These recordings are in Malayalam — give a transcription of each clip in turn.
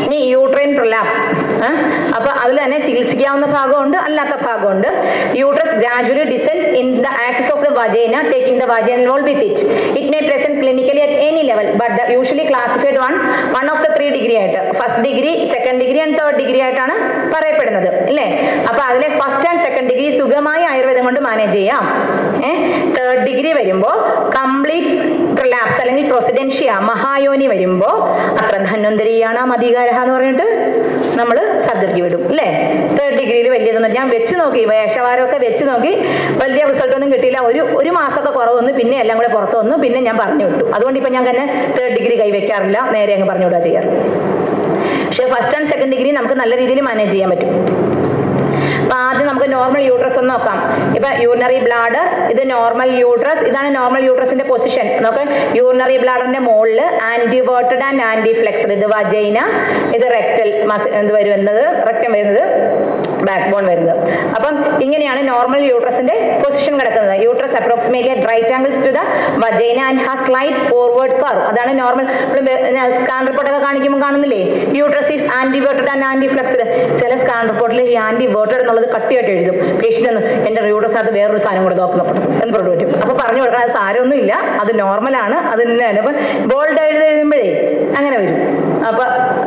ഇനി യൂട്രൈൻ പ്രൊലാപ്സ് അപ്പൊ അതിൽ തന്നെ ചികിത്സിക്കാവുന്ന ഭാഗമുണ്ട് അല്ലാത്ത ഭാഗമുണ്ട് uterus gradually descends in the axis of the vagina taking the vaginal wall with it it may present clinically at any level but the usually classified one one of the three degree ആയിട്ട് first degree second degree and third degree ആയിട്ടാണ് പറയപ്പെടുന്നത് ഇല്ലേ അപ്പൊ അതിലെ ഫസ്റ്റ് ആൻഡ് സെക്കൻഡ് ഡിഗ്രി സുഖമായി ആയുർവേദം കൊണ്ട് മാനേജ് ചെയ്യാം ഏഹ് തേർഡ് ഡിഗ്രി വരുമ്പോൾ കംപ്ലീറ്റ് പ്രൊലാപ്സ് അല്ലെങ്കിൽ പ്രൊസിഡൻഷ്യ മഹായോനി വരുമ്പോൾ അത്ര ധന്വന്തരിയാണ് മതികാരഹ എന്ന് പറഞ്ഞിട്ട് നമ്മൾ സർജറിക്ക് വിടും അല്ലേ തേർഡ് ഡിഗ്രിയിൽ വലിയതൊന്നും ഞാൻ വെച്ച് നോക്കി വേഷവാരമൊക്കെ വെച്ച് നോക്കി വലിയ റിസൾട്ട് ഒന്നും കിട്ടിയില്ല ഒരു ഒരു മാസമൊക്കെ കുറവ് വന്നു പിന്നെ എല്ലാം കൂടെ പുറത്ത് വന്നു പിന്നെ ഞാൻ പറഞ്ഞു വിട്ടു അതുകൊണ്ട് ഇപ്പം ഞാൻ തന്നെ തേർഡ് ഡിഗ്രി കൈവയ്ക്കാറില്ല നേരെ അങ്ങ് പറഞ്ഞു വിടുക ചെയ്യാറ് പക്ഷേ ഫസ്റ്റ് ആൻഡ് സെക്കൻഡ് ഡിഗ്രി നമുക്ക് നല്ല രീതിയിൽ മാനേജ് ചെയ്യാൻ പറ്റും അപ്പൊ ആദ്യം നമുക്ക് നോർമൽ യൂട്രസ് ഒന്ന് നോക്കാം ഇപ്പൊ യൂറിനറി ബ്ലാഡർ ഇത് നോർമൽ യൂട്രസ് ഇതാണ് നോർമൽ യൂട്രസിന്റെ പൊസിഷൻ നോക്ക് യൂറിനറി ബ്ലാഡറിന്റെ മുകളിൽ ആന്റിവേർട്ടഡ് ആൻഡ് ആന്റി ഫ്ലെക്സഡ് ഇത് വജൈന ഇത് റെക്ടൽ മസ് ഇത് വരുന്നത് റെക്ടം വരുന്നത് ബാക്ക് ബോൺ വരുന്നത് അപ്പം ഇങ്ങനെയാണ് നോർമൽ യൂട്രസിന്റെ പൊസിഷൻ കിടക്കുന്നത് uterus approximately right angles to the vagina and has slight forward curve അതാണ് നോർമൽ സ്കാൻ റിപ്പോർട്ട് ഒക്കെ കാണിക്കുമ്പോൾ കാണുന്നില്ലേ uterus is anteverted and anteflexed ചില സ്കാൻ റിപ്പോർട്ടിൽ ഈ ആന്റിവേർട്ടഡ് എന്നുള്ളത് കട്ടിയായിട്ട് എഴുതും പേഷ്യന്റ് ഒന്ന് എന്റെ യൂട്രസ് അത് വേറൊരു സാധനം കൂടെ നോക്കണം എന്ന് പറഞ്ഞു പറ്റും അപ്പൊ പറഞ്ഞു കൊടുക്കണം അത് സാരമൊന്നും ഇല്ല അത് നോർമലാണ് അത് തന്നെയാണ് അപ്പൊ ബോൾഡ് എഴുതി എഴുതുമ്പോഴേ അങ്ങനെ വരും അപ്പൊ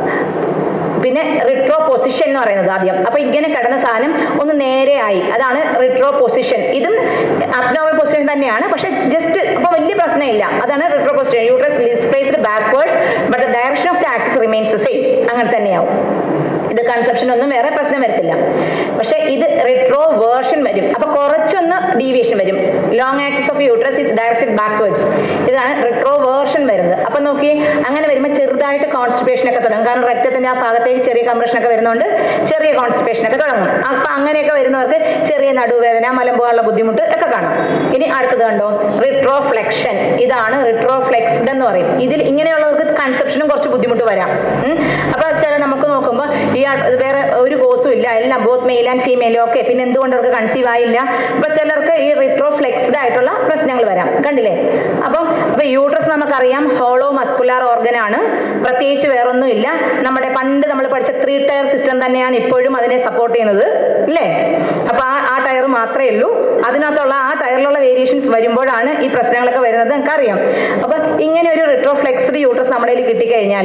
പിന്നെ റിട്രോ പൊസിഷൻ എന്ന് പറയുന്നത് ആദ്യം അപ്പൊ ഇങ്ങനെ കിടന്ന സാധനം ഒന്ന് നേരെയായി അതാണ് റിട്രോ പൊസിഷൻ ഇതും അബ്നോമൽ പൊസിഷൻ തന്നെയാണ് പക്ഷെ ജസ്റ്റ് അപ്പൊ വലിയ പ്രശ്നമില്ല അതാണ് retro position uterus displaced backwards but the direction of the axis remains same അങ്ങനെ തന്നെയാവും ഇത് കൺസെപ്ഷൻ ഒന്നും വേറെ പ്രശ്നം വരത്തില്ല പക്ഷെ ഇത് റിട്രോ വേർഷൻ വരും അപ്പൊ കുറച്ചൊന്ന് ഡീവിയേഷൻ വരും long axis of uterus is directed backwards ഇതാണ് റിട്രോ വേർഷൻ വരുന്നത് അപ്പൊ നോക്കി അങ്ങനെ വരുമ്പോൾ ചെറുതായിട്ട് കോൺസ്റ്റിപ്പേഷൻ ഒക്കെ തുടങ്ങും കാരണം രക്തത്തിന്റെ ആ ഭാഗത്തേക്ക് ചെറിയ കംപ്രഷൻ ഒക്കെ വരുന്നതുകൊണ്ട് ചെറിയ കോൺസ്റ്റിപ്പേഷൻ ഒക്കെ തുടങ്ങും അപ്പൊ അങ്ങനെയൊക്കെ വരുന്നവർക്ക് ചെറിയ നടുവേദന മലം പോകാനുള്ള ബുദ്ധിമുട്ട് ഒക്കെ കാണും ഇനി അടുത്തത് കണ്ടോ റിട്രോഫ്ലെക്ഷൻ ഇതാണ് റിട്രോഫ്ലെക്സ്ഡ് എന്ന് പറയും ഇതിൽ ഇങ്ങനെയുള്ളവർക്ക് കൺസെപ്ഷനും കുറച്ച് ബുദ്ധിമുട്ട് വരാം ഉം. അപ്പൊ ചില നമുക്ക് നോക്കുമ്പോൾ ഈ ആ- ഇത് വേറെ ഒരു കോസും ഇല്ല എല്ലാം ബോത്ത് മെയിൽ ആൻഡ് ഫീമെയിലും ഒക്കെ പിന്നെ എന്തുകൊണ്ട് അവർക്ക് കൺസീവ് ആയില്ല അപ്പൊ ചിലർക്ക് ഈ റിട്രോഫ്ലെക്സ്ഡ് ആയിട്ടുള്ള പ്രശ്നങ്ങൾ വരാം കണ്ടില്ലേ അപ്പം അപ്പൊ യൂട്രസ് നമുക്കറിയാം ഹോളോ മസ്കുലാർ ഓർഗൻ ആണ് പ്രത്യേകിച്ച് വേറൊന്നും ഇല്ല നമ്മുടെ പണ്ട് നമ്മൾ പഠിച്ച ത്രീ ടയർ സിസ്റ്റം തന്നെയാണ് ഇപ്പോഴും അതിനെ സപ്പോർട്ട് ചെയ്യുന്നത് ഇല്ലേ അപ്പൊ ആ ആ ടയർ മാത്രമേ ഉള്ളൂ അതിനകത്തുള്ള ആ ടയറിലുള്ള വേരിയേഷൻസ് വരുമ്പോഴാണ് ഈ പ്രശ്നങ്ങളൊക്കെ വരുന്നത് നിങ്ങൾക്ക് അറിയാം അപ്പൊ ഇങ്ങനെ ഒരു റിട്രോഫ്ലെക്സ്ഡ് യൂട്രസ് നമ്മുടെ കയ്യിൽ കിട്ടിക്കഴിഞ്ഞാൽ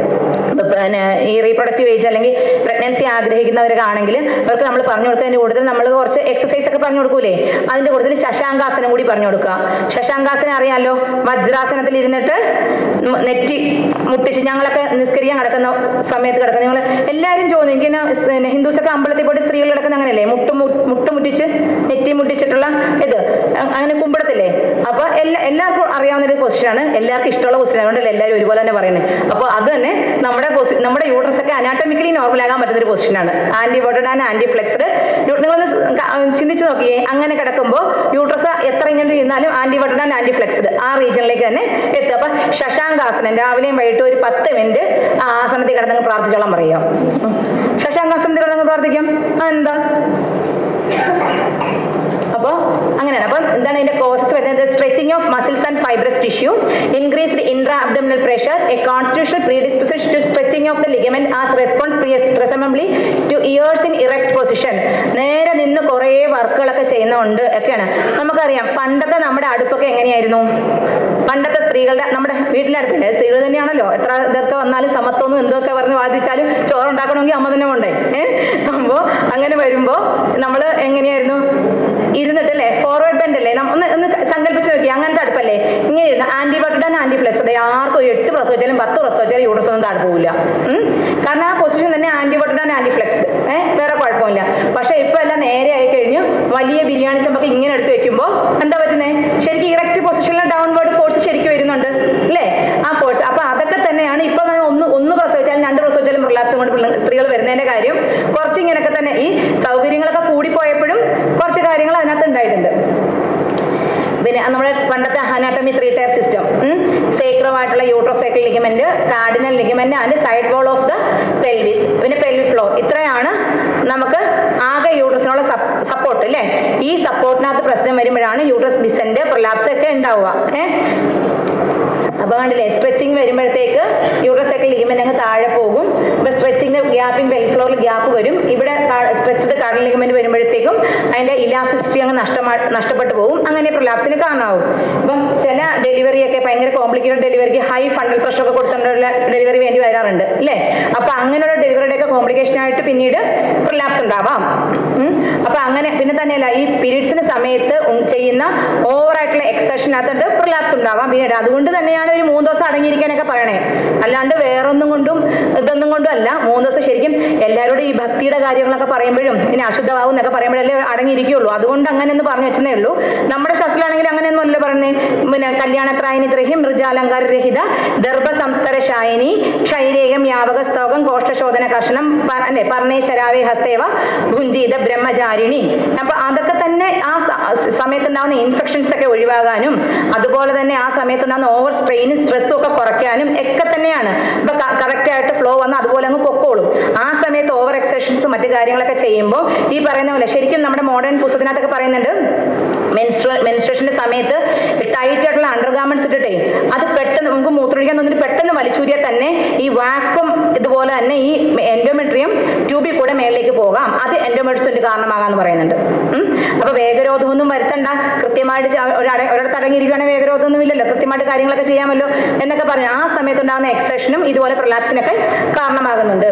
പിന്നെ ഈ റീപ്രൊഡക്റ്റീവ് ഏജ് അല്ലെങ്കിൽ പ്രഗ്നൻസി ആഗ്രഹിക്കുന്നവരാണെങ്കിൽ അവർക്ക് നമ്മൾ പറഞ്ഞു കൊടുക്കുന്നതിന് കൂടുതൽ നമ്മൾ കുറച്ച് എക്സസൈസ് ഒക്കെ പറഞ്ഞു കൊടുക്കൂലേ അതിന്റെ കൂടുതൽ ശശാങ്കാസനം കൂടി പറഞ്ഞു കൊടുക്കുക ശശാങ്കാസനം അറിയാമല്ലോ വജ്രാസനത്തിൽ ഇരുന്നിട്ട് മ- നെറ്റി മുട്ടിച്ച് ഞങ്ങളൊക്കെ നിസ്കരിക്കാൻ കിടക്കുന്ന സമയത്ത് കിടക്കുന്ന നിങ്ങൾ എല്ലാവരും ചോദിക്കും ഇങ്ങനെ സ് പിന്നെ ഹിന്ദുസൊക്കെ അമ്പലത്തിൽ പോയിട്ട് സ്ത്രീകൾ കിടക്കുന്ന അങ്ങനെയല്ലേ മുട്ട് മു- മുട്ട് മുട്ടിച്ച് നെറ്റി മുട്ടിച്ചിട്ടുള്ള ഇത് അ- അങ്ങനെ കുമ്പിടത്തില്ലേ അപ്പൊ എല്ലാ എല്ലാവർക്കും അറിയാവുന്ന ഒരു പൊസിഷനാണ് എല്ലാവർക്കും ഇഷ്ടമുള്ള പൊസിഷൻ അതുകൊണ്ടല്ലേ എല്ലാവരും ഒരുപോലെ തന്നെ പറയുന്നത് അപ്പോൾ അത് തന്നെ നമ്മുടെ posi- നമ്മുടെ യൂട്രസ് ഒക്കെ അനാട്ടമിക്കലി നോർമൽ ആകാൻ പറ്റുന്ന ഒരു പൊസിഷനാണ് anteverted and anteflexed നിങ്ങളൊന്ന് സ് ക- ചിന്തിച്ച് നോക്കിയേ അങ്ങനെ കിടക്കുമ്പോൾ യൂട്രസ് എത്ര ഇങ്ങനെ ഇരുന്നാലും anteverted and anteflexed ആ റീജിയനിലേക്ക് തന്നെ എത്തും അപ്പൊ ശശാങ്കാസനം രാവിലെയും വൈകിട്ടും ഒരു പത്ത് മിനിറ്റ് ആ ആസനത്തിൽ കിടന്നങ്ങ് പ്രാർത്ഥിച്ചോളാം പറയാം ശശാങ്കാസനത്തിൽ കിടന്നങ്ങ് പ്രാർത്ഥിക്കാം അതെന്താ അപ്പൊ അങ്ങനെയാണ് അപ്പം എന്താണ് ഇതിന്റെ കോസസ് വരുന്നത് stretching of muscles and fibrous tissue increased intra abdominal pressure a constitutional predisposition to stretching of the ligament as response presumably to years in erect position നേരെ നിന്ന് കുറേ വർക്കുകളൊക്കെ ചെയ്യുന്നുണ്ട് ഒക്കെയാണ് നമുക്കറിയാം പണ്ടത്തെ നമ്മുടെ അടുപ്പൊക്കെ എങ്ങനെയായിരുന്നു പണ്ടത്തെ സ്ത്രീകളുടെ നമ്മുടെ വീട്ടിലെ അടുപ്പില്ലേ സ്ത്രീകൾ തന്നെയാണല്ലോ എത്ര ഇതൊക്കെ വന്നാലും സമത്വമൊന്നും എന്തൊക്കെ പറഞ്ഞ് വാദിച്ചാലും ചോറുണ്ടാക്കണമെങ്കിൽ അമ്മ തന്നെ കൊണ്ടേ ഏഹ് അപ്പോൾ അങ്ങനെ വരുമ്പോൾ നമ്മൾ എങ്ങനെയായിരുന്നു ഇരുന്നിട്ടല്ലേ ഫോർവേഡ് ബെൻഡ് അല്ലേ നമ്മ- ഒന്ന് ഒന്ന് സങ്കല്പിച്ച് നോക്കി അങ്ങനത്തെ അടുപ്പല്ലേ ഇങ്ങനെ ഇരുന്ന് ആന്റി ബട്ടഡ് ആന്റി ഫ്ലെക്സ് ആർക്കും ഒരു എട്ട് പ്രസവിച്ചാലും പത്ത് പ്രസവിച്ചാലും യൂട്രസ് ഒന്നും താഴെ പോകില്ല ഉം. കാരണം ആ പൊസിഷൻ തന്നെ ആന്റി ബട്ടഡ് ആന്റി ഫ്ലെക്സ് ഏഹ് വേറെ കുഴപ്പമില്ല പക്ഷെ ഇപ്പൊ എല്ലാം നേരെ ആയി കഴിഞ്ഞു വലിയ ബിരിയാണി ചമ്പൊക്കെ ഇങ്ങനെ എടുത്ത് വെക്കുമ്പോൾ എന്താ പറ്റുന്നത് ശരിക്കും ഇറക്റ്റ് പൊസിഷനിൽ ഡൗൺവേർഡ് ഫോഴ്സ് ശരിക്കും വരുന്നുണ്ട് അല്ലേ ആ ഫോഴ്സ് അപ്പൊ അതൊക്കെ തന്നെയാണ് ഇപ്പൊ ഞാൻ ഒന്ന് ഒന്ന് പ്രസവിച്ചാലും രണ്ട് പ്രസവിച്ചാലും റിലാക്സും കൊണ്ട് പിള്ള- സ്ത്രീകൾ വരുന്നതിന്റെ കാര്യം കുറച്ച് ഇങ്ങനെയൊക്കെ തന്നെ ഈ സൗകര്യങ്ങളൊക്കെ കൂടിപ്പോയപ്പോഴും കുറച്ച് കാര്യങ്ങൾ അതിനകത്ത് ഉണ്ടായിട്ടുണ്ട് പിന്നെ നമ്മുടെ പണ്ടത്തെ അനാട്ടമി ത്രീ ടയർ സിസ്റ്റം സേക്രമായിട്ടുള്ള uterosacral ligament cardinal ligament and side wall of the pelvis പിന്നെ പെൽവിക് ഫ്ലോർ ഇത്രയാണ് നമുക്ക് ആകെ യൂട്രസിനുള്ള സപ്പോർട്ട് അല്ലേ ഈ സപ്പോർട്ടിനകത്ത് പ്രശ്നം വരുമ്പോഴാണ് യൂട്രസ് ഡിസെന്റ് പ്രൊലാപ്സ് ഒക്കെ ഉണ്ടാവുക ഏഹ് അപ്പൊ കണ്ടില്ലേ സ്ട്രെച്ചിങ് വരുമ്പോഴത്തേക്ക് യൂട്രസൊക്കെ ലിഗമെന്റ് അങ്ങ് താഴെ പോകും അപ്പൊ സ്ട്രെച്ചിങ് ഗ്യാപ്പിംഗ് വെൽ ഫ്ലോറിൽ ഗ്യാപ്പ് വരും ഇവിടെ സ്ട്രെച്ചഡ് കാർഡ് ലിഗമെന്റ് വരുമ്പോഴത്തേക്കും അതിന്റെ ഇലാസ്റ്റിസിറ്റി അങ്ങ് നഷ്ടമാ നഷ്ടപ്പെട്ടു പോകും അങ്ങനെ പ്രൊലാപ്സിന് കാരണമാവും ഇപ്പം ചില ഡെലിവറി ഒക്കെ ഭയങ്കര കോംപ്ലിക്കേറ്റഡ് ഡെലിവറിക്ക് ഹൈ ഫണ്ടൽ പ്രഷർ ഒക്കെ കൊടുത്തുകൊണ്ടുള്ള ഡെലിവറി വേണ്ടി വരാറുണ്ട് അല്ലേ അപ്പൊ അങ്ങനെയുള്ള ഡെലിവറിയുടെ ഒക്കെ കോംപ്ലിക്കേഷൻ ആയിട്ട് പിന്നീട് പ്രൊലാപ്സ് ഉണ്ടാവാം ഉം. അപ്പൊ അങ്ങനെ പിന്നെ തന്നെയല്ല ഈ പീരീഡ്സിന് സമയത്ത് ഉം ചെയ്യുന്ന ഓവർ ആയിട്ടുള്ള എക്സഷനകത്തുണ്ട് പ്രൊലാപ്സ് ഉണ്ടാവാം പിന്നീട് അതുകൊണ്ട് തന്നെയാണ് ഒരു മൂന്ന് ദിവസം അടങ്ങിയിരിക്കാനൊക്കെ പറയണേ അല്ലാണ്ട് വേറൊന്നും കൊണ്ടും ഇതൊന്നും കൊണ്ടും അല്ല മൂന്ന് ദിവസം ശരിക്കും എല്ലാവരോടും ഈ ഭക്തിയുടെ കാര്യങ്ങളൊക്കെ പറയുമ്പോഴും ഇനി അശുദ്ധമാവും എന്നൊക്കെ പറയുമ്പോഴല്ലേ അടങ്ങിയിരിക്കുള്ളൂ അതുകൊണ്ട് അങ്ങനെ ഒന്ന് പറഞ്ഞു വെച്ചതേ ഉള്ളൂ നമ്മുടെ ശാസ്ത്രമാണെങ്കിൽ അങ്ങനെയൊന്നും അല്ല പറയുന്നത് പിന്നെ കല്യാണത്രായനി ദ്രഹ്യം മൃജാലങ്കാര രഹിത ദർഭ സംസ്കര ശായനി ക്ഷൈരേകം യാവക സ്തോകം കോഷ്ടശോധന കർഷണം പ- അല്ലെ പർണേശ്വരാവേ ഹസ്തേവ ഭുഞ്ചീത ബ്രഹ്മചാരിണി അപ്പൊ അതൊക്കെ തന്നെ ആ സ- സമയത്തുണ്ടാവുന്ന ഇൻഫെക്ഷൻസ് ഒക്കെ ഒഴിവാകാനും അതുപോലെ തന്നെ ആ സമയത്തുണ്ടാകുന്ന ഓവർ സ്ട്രെയിനും സ്ട്രെസ്സും ഒക്കെ കുറയ്ക്കാനും ഒക്കെ തന്നെയാണ് ഇപ്പൊ കറക്റ്റ് ആയിട്ട് ഫ്ലോ വന്ന് അതുപോലെ അങ്ങ് പൊക്കോളും ആ സമയത്ത് ഓവർ എക്സസൈസും മറ്റു കാര്യങ്ങളൊക്കെ ചെയ്യുമ്പോൾ ഈ പറയുന്ന പോലെ ശരിക്കും നമ്മുടെ മോഡേൺ പുസ്തകത്തിനകത്തൊക്കെ പറയുന്നുണ്ട് മെൻസ്ട്രൽ മെൻസ്ട്രേഷന്റെ സമയത്ത് ടൈറ്റ് ആയിട്ടുള്ള അണ്ടർഗാർമെന്റ്സ് ഇട്ടിട്ടേ അത് പെട്ടെന്ന് നമുക്ക് മൂത്രമൊഴിക്കാൻ തോന്നിട്ട് പെട്ടെന്ന് വലിച്ചൂരിയാൽ തന്നെ ഈ വാക്വം ഇതുപോലെ തന്നെ ഈ എൻഡോമെട്രിയം ട്യൂബിൽ കൂടെ മേളിലേക്ക് പോകാം അത് എൻഡോമെട്രിയത്തിന് കാരണമാകാന്ന് പറയുന്നുണ്ട് ഉം. അപ്പൊ വേഗരോധമൊന്നും വരുത്തണ്ട കൃത്യമായിട്ട് ച- ഒരട- ഒരിടത്ത് അടങ്ങിയിരിക്കുകയാണെങ്കിൽ വേഗരോധമൊന്നും ഇല്ലല്ലോ കൃത്യമായിട്ട് കാര്യങ്ങളൊക്കെ ചെയ്യാമല്ലോ എന്നൊക്കെ പറഞ്ഞു ആ സമയത്തുണ്ടാകുന്ന എക്സഷനും ഇതുപോലെ പ്രൊലാപ്സിനൊക്കെ കാരണമാകുന്നുണ്ട്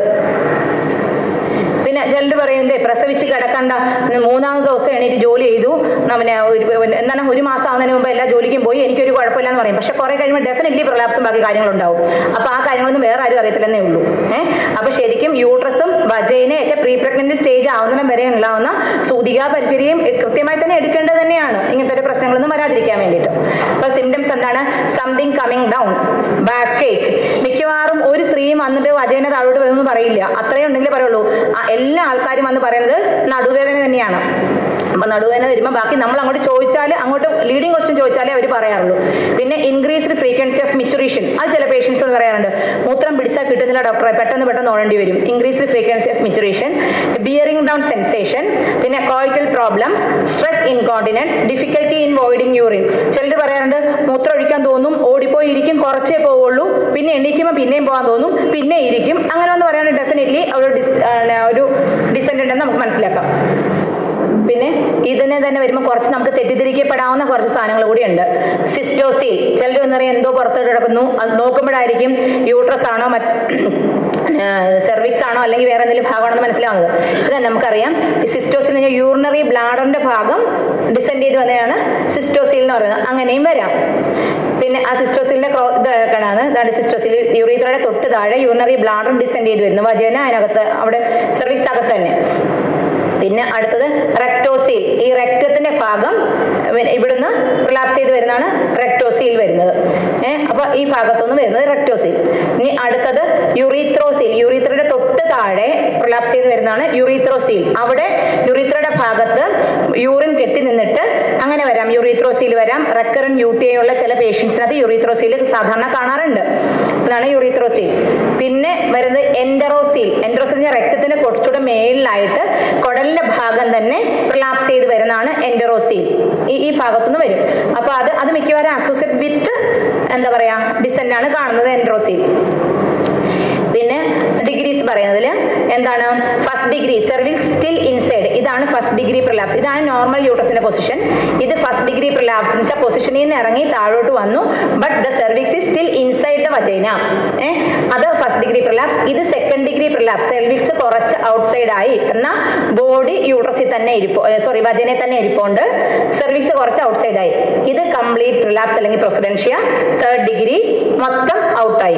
പിന്നെ ചിലർ പറയുന്നത് പ്രസവിച്ച് കിടക്കണ്ട ഇന്ന് മൂന്നാമത്തെ ദിവസം എണീറ്റ് ജോലി ചെയ്തു പിന്നെ ഒരു- എന്താണ് ഒരു മാസം ആവുന്നതിന് മുമ്പ് എല്ലാ ജോലിക്കും പോയി എനിക്കൊരു കുഴപ്പമില്ല എന്ന് പറയും പക്ഷെ കുറെ കഴിയുമ്പോൾ ഡെഫിനറ്റ്ലി പ്രൊലാപ്സും ബാക്കി കാര്യങ്ങളുണ്ടാവും അപ്പൊ ആ കാര്യങ്ങളൊന്നും വേറെ ആരും അറിയത്തില്ലെന്നേ ഉള്ളൂ ഏഹ് അപ്പൊ ശരിക്കും യൂട്രസും വജൈനെ ഒക്കെ പ്രീ പ്രഗ്നന്റ് സ്റ്റേജ് ആവുന്നതിനും വരെ ഉണ്ടാവുന്ന സൂതികാ പരിചര്യയും കൃത്യമായി തന്നെ എടുക്കേണ്ടത് തന്നെയാണ് ഇങ്ങനത്തെ ഒരു പ്രശ്നങ്ങളൊന്നും വരാതിരിക്കാൻ വേണ്ടിയിട്ട് അപ്പൊ സിംറ്റംസ് എന്താണ് something coming down backache മിക്കവാറും ഒരു സ്ത്രീയും വന്നിട്ട് വജേന താഴോട്ട് വരുമെന്ന് പറയില്ല അത്രയും ഉണ്ടെങ്കിലേ പറയുള്ളൂ ആ എല്ലാ ആൾക്കാരും വന്ന് പറയുന്നത് നടുവേദന തന്നെയാണ് അപ്പൊ നടുവേദന വരുമ്പോൾ ബാക്കി നമ്മൾ അങ്ങോട്ട് ചോദിച്ചാൽ അങ്ങോട്ട് ലീഡിങ് ക്വസ്റ്റ്യൻ ചോദിച്ചാലേ അവർ പറയാറുള്ളൂ പിന്നെ ഇൻക്രീസ്ഡ് ഫ്രീക്വൻസി ഓഫ് മിച്ചുറേഷൻ അത് ചില പേഷ്യൻസ് എന്ന് പറയാറുണ്ട് മൂത്രം പിടിച്ചാൽ കിട്ടുന്നില്ല ഡോക്ടറെ പെട്ടെന്ന് പെട്ടെന്ന് ഓടേണ്ടി വരും increased frequency of micturition bearing down sensation പിന്നെ coital problems stress incontinence difficulty in voiding urine ചിലർ പറയാറുണ്ട് മൂത്രം ഒഴിക്കാൻ തോന്നും ഓടിപ്പോയി ഇരിക്കും കുറച്ചേ പോവുള്ളൂ പിന്നെ എണീക്കുമ്പോൾ പിന്നെയും പോകാൻ തോന്നും പിന്നെ ഇരിക്കും അങ്ങനെ ഒന്ന് പറയുകയാണെങ്കിൽ ഡെഫിനറ്റ്ലി ഒരു ഡിസ് ഒരു ഡിസെൻഡന്റ് എന്ന് നമുക്ക് മനസ്സിലാക്കാം പിന്നെ ഇതിനെ തന്നെ വരുമ്പോൾ കുറച്ച് നമുക്ക് തെറ്റിദ്ധരിക്കപ്പെടാവുന്ന കുറച്ച് സാധനങ്ങൾ കൂടിയുണ്ട് സിസ്റ്റോസിൽ ചിലർ എന്ന് പറയാം എന്തോ പുറത്തോട്ട് കിടക്കുന്നു അത് നോക്കുമ്പോഴായിരിക്കും യൂട്രസ് ആണോ മറ്റ് സെർവിക്സ് ആണോ അല്ലെങ്കിൽ വേറെ എന്തെങ്കിലും ഭാഗമാണെന്ന് മനസ്സിലാവുന്നത് ഇത് നമുക്കറിയാം ഈ സിസ്റ്റോസിൽ കഴിഞ്ഞാൽ യൂറിനറി ബ്ലാഡറിന്റെ ഭാഗം ഡിസെൻഡ് ചെയ്ത് വന്നതാണ് സിസ്റ്റോസിൽ എന്ന് പറയുന്നത് അങ്ങനെയും വരാം പിന്നെ ആ സിസ്റ്റോസിലിന്റെ ക്രോ ഇതാണ് ഇതാണ് സിസ്റ്റോസിൽ യൂറീത്രയുടെ തൊട്ട് താഴെ യൂറിനറി ബ്ലാഡറും ഡിസെൻഡ് ചെയ്ത് വരുന്നു വജേന അതിനകത്ത് അവിടെ സെർവിക്സ് അകത്ത് തന്നെ പിന്നെ അടുത്തത് റെക്ടോസീൽ ഈ റെക്ടത്തിന്റെ ഭാഗം ഇവ- ഇവിടുന്ന് റിലാപ്സ് ചെയ്ത് വരുന്നതാണ് റെക്ടോസീൽ വരുന്നത് ഏഹ് അപ്പൊ ഈ ഭാഗത്തുനിന്ന് വരുന്നത് റെക്ടോസീൽ ഇനി അടുത്തത് യുറീത്രോസീൽ യുറീത്രയുടെ തൊട്ട് താഴെ റിലാപ്സ് ചെയ്ത് വരുന്നതാണ് യുറീത്രോസീൽ അവിടെ യുറീത്രയുടെ ഭാഗത്ത് യൂറിൻ കെട്ടി നിന്നിട്ട് അങ്ങനെ വരാം യുറീത്രോസീൽ വരാം റെക്കറൻ യു ടി ഉള്ള ചില പേഷ്യൻസിനകത്ത് യുറീത്രോസീൽ സാധാരണ കാണാറുണ്ട് അതാണ് യുറീത്രോസീൽ പിന്നെ വരുന്നത് എൻഡറോസീൽ എൻഡറോസീൽ രക്തത്തിന് കുറച്ചുകൂടെ മേളിലായിട്ട് കുടലിന്റെ ഭാഗം തന്നെ റിലാപ്സ് ചെയ്ത് വരുന്നതാണ് എൻഡറോസീൽ ഈ ഈ ഭാഗത്തുനിന്ന് വരും അപ്പൊ അത് അത് മിക്കവാറും അസോസിയേറ്റ് വിത്ത് എന്താ പറയാ ഡിസെന്റ് ആണ് കാണുന്നത് എൻഡറോസീൽ പിന്നെ ഡിഗ്രീസ് പറയുന്നതിൽ എന്താണ് first degree cervix still inside ഇതാണ് ഫസ്റ്റ് ഡിഗ്രി പ്രലാപ്സ് ഇതാണ് നോർമൽ യൂട്രസിന്റെ പൊസിഷൻ ഇത് ഫസ്റ്റ് ഡിഗ്രി പ്രലാപ്സ് എന്ന് വെച്ചാൽ പൊസിഷനിൽ നിന്ന് ഇറങ്ങി താഴോട്ട് വന്നു but the cervix is still inside the vagina ഏഹ് അത് ഫസ്റ്റ് ഡിഗ്രി പ്രലാപ്സ് ഇത് സെക്കൻഡ് ഡിഗ്രി പ്രലാപ്സ് സെർവിക്സ് കുറച്ച് ഔട്ട്സൈഡ് ആയി എന്നാൽ ബോഡി യൂട്രസിൽ തന്നെ ഇരിപ്പോ സോറി വജനെ തന്നെ ഇരിപ്പുണ്ട് സെർവിക്സ് കുറച്ച് ഔട്ട്സൈഡ് ആയി ഇത് കംപ്ലീറ്റ് റിലാപ്സ് അല്ലെങ്കിൽ പ്രൊസിഡൻഷ്യ തേർഡ് ഡിഗ്രി മൊത്തം ഔട്ടായി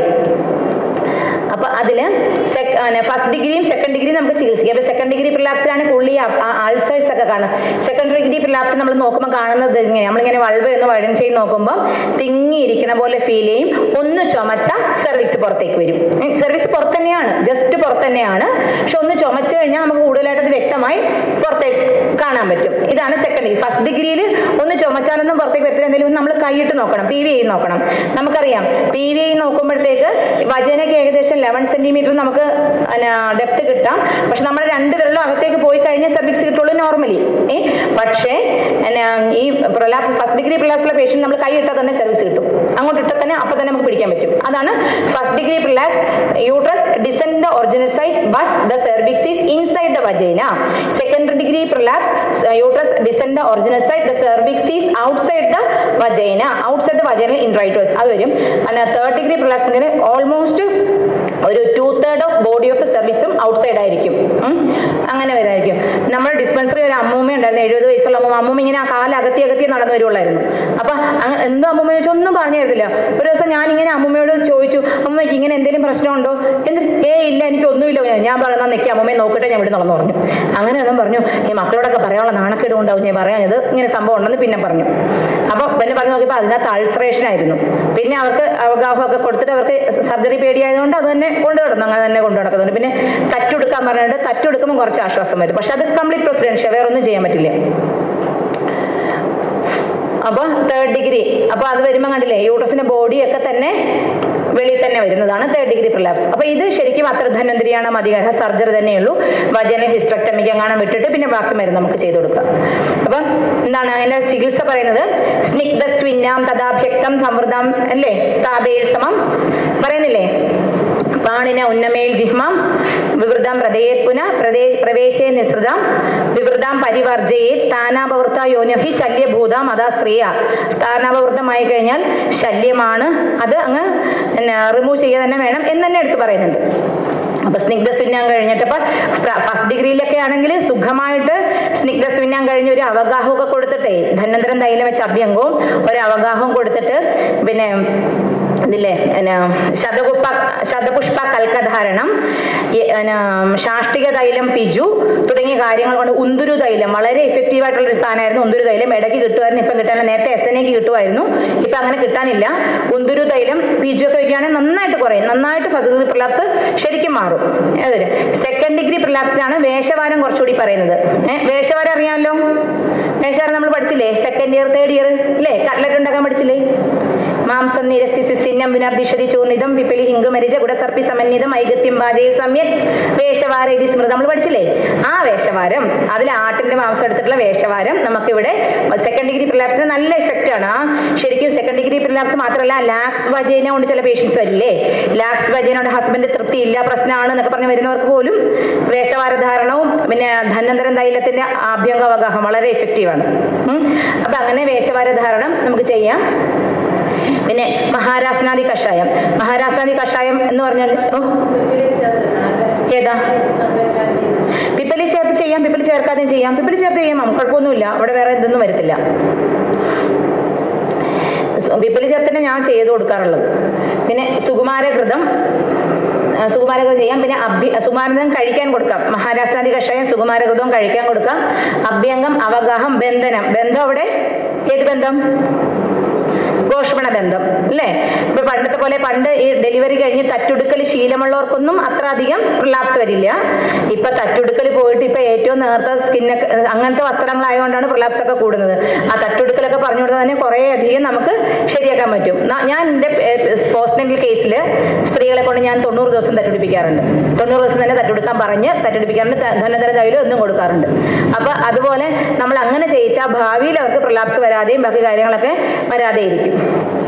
അപ്പൊ അതില് ഫസ്റ്റ് ഡിഗ്രിയും സെക്കൻഡ് ഡിഗ്രിയും നമുക്ക് ചികിത്സിക്കാം അപ്പൊ സെക്കൻഡ് ഡിഗ്രി പ്രിലാപ്സിലാണ് കൂടുതൽ അൾസേഴ്സ് ഒക്കെ കാണുന്നത് സെക്കൻഡ് ഡിഗ്രി പ്രിലാപ്സ് നമ്മൾ നോക്കുമ്പോൾ കാണുന്നത് ഇങ്ങനെ നമ്മളിങ്ങനെ വൾവ് എന്ന് വഴം ചെയ്ത് നോക്കുമ്പോൾ തിങ്ങിയിരിക്കണ പോലെ ഫീൽ ചെയ്യും ഒന്ന് ചുമച്ച സർവീസ് പുറത്തേക്ക് വരും സർവീസ് പുറത്ത് തന്നെയാണ് ജസ്റ്റ് പുറത്ത് തന്നെയാണ് പക്ഷെ ഒന്ന് ചുമച്ചു കഴിഞ്ഞാൽ നമുക്ക് കൂടുതലായിട്ട് അത് വ്യക്തമായി പുറത്തേക്ക് കാണാൻ പറ്റും ഇതാണ് സെക്കൻഡ് ഡിഗ്രി ഫസ്റ്റ് ഡിഗ്രിയിൽ ഒന്ന് ചുമച്ചാലൊന്നും പുറത്തേക്ക് വരത്തില്ല എന്തെങ്കിലും നമ്മൾ കൈയിട്ട് നോക്കണം പി വി ഐ നോക്കണം നമുക്കറിയാം പി വി ഐ നോക്കുമ്പോഴത്തേക്ക് വജനയ്ക്ക് ഏകദേശം ലെവൻ സെന്റിമീറ്റർ നമുക്ക് ഡെപ്ത് കിട്ടാം പക്ഷെ നമ്മുടെ രണ്ട് വിരലും അകത്തേക്ക് പോയി കഴിഞ്ഞാൽ സെർവിക്സ് കിട്ടുള്ളൂ നോർമലി ഏ പക്ഷേ എന്നാ, ഈ പ്രൊലാപ്സ് ഫസ്റ്റ് ഡിഗ്രി പ്രൊലാപ്സിലെ പേഷ്യൻ നമ്മൾ കൈ ഇട്ടാൽ തന്നെ സർവീസ് കിട്ടും അങ്ങോട്ട് ഇട്ടാൽ തന്നെ അപ്പം തന്നെ നമുക്ക് പിടിക്കാൻ പറ്റും അതാണ് first degree prolapse uterus descend the original side but the cervix is inside the vagina second degree prolapse uterus descend the original side the cervix is outside the vagina outside the vagina introitus അത് വരും തേർഡ് ഡിഗ്രി പ്രൊലാപ്സിന് ഓൾമോസ്റ്റ് ഒരു two third of body of the സർവീസും ഔട്ട്സൈഡ് ആയിരിക്കും ഉം. അങ്ങനെ വരുമായിരിക്കും നമ്മുടെ ഡിസ്പെൻസറി ഒരു അമ്മൂമ്മ ഉണ്ടായിരുന്നു എഴുപത് വയസ്സുള്ള അമ്മൂമ്മ അമ്മൂമ്മ ഇങ്ങനെ ആ കാല് അകത്തി അകത്തി നടന്നു വരുള്ളായിരുന്നു അപ്പൊ അങ്ങ് എന്തോ അമ്മൂമ്മ ചോദിച്ചു ഒന്നും പറഞ്ഞു തരത്തില്ല ഒരു ദിവസം ഞാൻ ഇങ്ങനെ അമ്മൂമ്മയോട് ചോദിച്ചു അമ്മയ്ക്ക് ഇങ്ങനെ എന്തെങ്കിലും പ്രശ്നമുണ്ടോ എന്ത് ഏ ഇല്ല എനിക്ക് ഒന്നുമില്ല ഞാൻ പറയുന്ന നിൽക്കി അമ്മൂമ്മയെ നോക്കട്ടെ ഞാൻ ഇവിടെ നടന്നു പറഞ്ഞു അങ്ങനെ ഒന്നും പറഞ്ഞു ഈ മക്കളോടൊക്കെ പറയാനുള്ള നാണക്കേട് ഉണ്ടാവും ഞാൻ പറയാഞ്ഞത് ഇങ്ങനെ സംഭവം ഉണ്ടെന്ന് പിന്നെ പറഞ്ഞു അപ്പൊ പിന്നെ പറഞ്ഞു നോക്കിയപ്പോൾ അതിനകത്ത് അൾസറേഷൻ ആയിരുന്നു പിന്നെ അവർക്ക് അവഗാഹമൊക്കെ കൊടുത്തിട്ട് അവർക്ക് സർജറി പേടിയായതുകൊണ്ട് അത് തന്നെ കൊണ്ടു കിടന്നു അങ്ങനെ തന്നെ കൊണ്ടു നടക്കുന്നുണ്ട് പിന്നെ തറ്റുടുക്കാൻ പറഞ്ഞിട്ട് തറ്റുടുക്കുമ്പോൾ കുറച്ച് ആശ്വാസം വരും പക്ഷെ അത് കംപ്ലീറ്റ് പ്രസിഡൻഷ്യ വേറെ ഒന്നും ചെയ്യാൻ പറ്റില്ല അപ്പൊ തേർഡ് ഡിഗ്രി അപ്പൊ അത് വരുമ്പോൾ കണ്ടില്ലേ യൂട്രസിന്റെ ബോഡിയൊക്കെ തന്നെ വെളിയിൽ തന്നെ വരുന്നതാണ് തേർഡ് ഡിഗ്രി പ്രിലാപ്സ് അപ്പൊ ഇത് ശരിക്കും അത്ര ധനന്ദ്രിയാണ് മതികര സർജറി തന്നെയുള്ളൂ വജന ഹിസ്റ്റക്ടമിക്ക് എങ്ങാനും വിട്ടിട്ട് പിന്നെ ബാക്കി മരുന്ന് നമുക്ക് ചെയ്തു കൊടുക്കാം അപ്പൊ എന്താണ് അതിന്റെ ചികിത്സ പറയുന്നത് സ്നിഗ്ധ സ്വിന്നാം തഥാഭ്യക്തം സമൃദ്ധം അല്ലേ സ്ഥാപയിൽ സമം പറയുന്നില്ലേ പാണിന ഉന്നമേൽ ജിഹ്മാം വിവൃതം പ്രതയേത് പുന പ്രദേ പ്രവേശേ നിസൃതം വിവൃതാം പരിവർജയെ സ്ഥാനാപവൃത്ത യോനിർഹി ശല്യഭൂതാം അതാ സ്ത്രീയ സ്ഥാനാപവൃത്തമായി കഴിഞ്ഞാൽ ശല്യമാണ് അത് അങ്ങ് റിമൂവ് ചെയ്യുക തന്നെ വേണം എന്ന് തന്നെ എടുത്ത് പറയുന്നുണ്ട് അപ്പൊ സ്നിഗ്ധ സ്വിന്നാൻ കഴിഞ്ഞിട്ട് ഇപ്പൊ ഫസ്റ്റ് ഡിഗ്രിയിലൊക്കെ ആണെങ്കിൽ സുഖമായിട്ട് സ്നിഗ്ധ സ്വിന്നാൻ കഴിഞ്ഞ് ഒരു അവഗാഹമൊക്കെ കൊടുത്തിട്ടേ ധന്വന്തരം തൈലം വെച്ച അഭ്യംഗവും ഒരു അവഗാഹവും കൊടുത്തിട്ട് പിന്നെ ഇതില്ലേ എന്നാ ശതപുഷ്പ ശതപുഷ്പ കൽക്കധാരണം ഈ, എന്നാ, ശാഷ്ടിക തൈലം പിജു തുടങ്ങിയ കാര്യങ്ങൾ കൊണ്ട് ഉന്തുരു തൈലം വളരെ എഫക്റ്റീവ് ആയിട്ടുള്ള ഒരു സാധനമായിരുന്നു ഉന്തുരു തൈലം ഇടയ്ക്ക് കിട്ടുമായിരുന്നു ഇപ്പം കിട്ടാനില്ല നേരത്തെ എസ് എൻ എക്ക് കിട്ടുമായിരുന്നു ഇപ്പം അങ്ങനെ കിട്ടാനില്ല ഉന്തുരു തൈലം പിജു ഒക്കെ വയ്ക്കുകയാണെങ്കിൽ നന്നായിട്ട് കുറയും നന്നായിട്ട് ഫസ്റ്റ് ഡിഗ്രി പ്രലാപ്സ് ശരിക്കും മാറും അതൊരു സെക്കൻഡ് ഡിഗ്രി പ്രലാപ്സിലാണ് വേഷവാരം കുറച്ചുകൂടി പറയുന്നത് ഏഹ് വേഷവാരം അറിയാമല്ലോ വേഷവാരം നമ്മൾ പഠിച്ചില്ലേ സെക്കൻഡ് ഇയർ തേർഡ് ഇയർ അല്ലേ കട്ട്ലറ്റ് ഉണ്ടാക്കാൻ പഠിച്ചില്ലേ മാംസം നിരസ്തി സിന്നം വിനർദിഷതി ചൂർണിതം പിപ്പലി ഹിംഗുമരിജ ഗുഡസർപ്പി സമന്വിതം ഐകത്യം വാജയിൽ സമ്യക് വേഷവാര ഇതി സ്മൃതം നമ്മൾ പഠിച്ചില്ലേ ആ വേഷവാരം അതിൽ ആട്ടിന്റെ മാംസം എടുത്തിട്ടുള്ള വേഷവാരം നമുക്കിവിടെ സെക്കൻഡ് ഡിഗ്രി പ്രിലാപ്സിന് നല്ല ഇഫക്റ്റ് ആണ് ആ ശരിക്കും സെക്കൻഡ് ഡിഗ്രി പ്രിലാപ്സ് മാത്രമല്ല ലാക്സ് വജേന കൊണ്ട് ചില പേഷ്യൻസ് വരില്ലേ ലാക്സ് വജേന കൊണ്ട് ഹസ്ബൻഡ് തൃപ്തി ഇല്ല പ്രശ്നമാണ് എന്നൊക്കെ പറഞ്ഞ് വരുന്നവർക്ക് പോലും വേഷവാരധാരണവും പിന്നെ ധന്വന്തരം തൈലത്തിന്റെ ആഭ്യംഗവഗാഹം വളരെ എഫക്റ്റീവാണ് അപ്പൊ അങ്ങനെ വേഷവാരധാരണം നമുക്ക് ചെയ്യാം പിന്നെ മഹാരാസനാദി കഷായം മഹാരാസനാദി കഷായം എന്ന് പറഞ്ഞാൽ ഓ ഏതാ പിപ്പലി ചേർത്ത് ചെയ്യാം പിപ്പലി ചേർക്കാതെയും ചെയ്യാം പിപ്പലി ചേർത്ത് ചെയ്യാം കുഴപ്പമൊന്നുമില്ല അവിടെ വേറെ ഇതൊന്നും വരത്തില്ല പിപ്പലി ചേർത്തന്നെ ഞാൻ ചെയ്ത് കൊടുക്കാറുള്ളത് പിന്നെ സുകുമാരഘൃതം ആ, സുകുമാരഘൃതം ചെയ്യാം പിന്നെ അഭ്യ സുകുമാരഘൃതം കഴിക്കാൻ കൊടുക്കാം മഹാരാഷ്ട്രാദി കഷായം സുകുമാരഘൃതവും കഴിക്കാൻ കൊടുക്കാം അഭ്യംഗം അവഗാഹം ബന്ധനം ബന്ധം അവിടെ ഏത് ബന്ധം ഘോഷണ ബന്ധം അല്ലേ ഇപ്പൊ പണ്ടത്തെ പോലെ പണ്ട് ഈ ഡെലിവറി കഴിഞ്ഞ് തട്ടുടുക്കൽ ശീലമുള്ളവർക്കൊന്നും അത്ര അധികം റിലാപ്സ് വരില്ല ഇപ്പൊ തട്ടുടുക്കൽ പോയിട്ട് ഇപ്പൊ ഏറ്റവും നേർത്ത സ്കിന്നൊക്കെ അങ്ങനത്തെ വസ്ത്രങ്ങളായതുകൊണ്ടാണ് റിലാപ്സ് ഒക്കെ കൂടുന്നത് ആ തട്ടുടുക്കലൊക്കെ പറഞ്ഞു കൊടുത്താൽ തന്നെ കുറെ അധികം നമുക്ക് ശരിയാക്കാൻ പറ്റും ന- ഞാൻ എൻ്റെ പോസ്റ്റൽ കേസിൽ സ്ത്രീകളെ കൊണ്ട് ഞാൻ തൊണ്ണൂറ് ദിവസം തട്ടുപിടിപ്പിക്കാറുണ്ട് തൊണ്ണൂറ് ദിവസം തന്നെ തട്ടുപിടിക്കാൻ പറഞ്ഞ് തട്ടുപിടിപ്പിക്കാറുണ്ട് ത- ധനധര തൈലും ഒന്നും കൊടുക്കാറുണ്ട് അപ്പൊ അതുപോലെ നമ്മൾ അങ്ങനെ ചെയ്യിച്ചാൽ ഭാവിയിൽ അവർക്ക് പ്രലാപ്സ് വരാതെയും ബാക്കി കാര്യങ്ങളൊക്കെ വരാതെ ഇരിക്കും